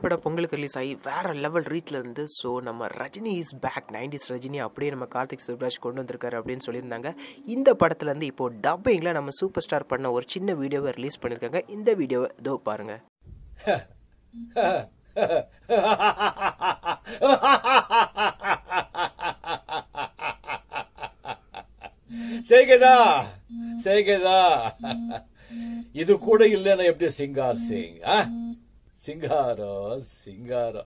படம் பொங்கலுக்கு ரிலீஸ் ஆகி வேற லெவல் ரீச்ல இருந்து ஸோ நம்ம Rajini is back nineties Rajini அப்படியே நம்ம கார்த்திக் சுப்ராஜ் கொண்டு வந்திருக்காரு அப்படின்னு சொல்லியிருந்தாங்க இந்த படத்துல இருந்து இப்போ டப்பிங்ல நம்ம சூப்பர் ஸ்டார் பண்ண ஒரு சின்ன வீடியோவை ரிலீஸ் பண்ணியிருக்காங்க இந்த வீடியோவை இதோ பாருங்க செய்கதா செய்கதா இது கூட இல்லைன்னா எப்படி சிங்கார் சிங் ஆ? சிங்காரோ சிங்காரோ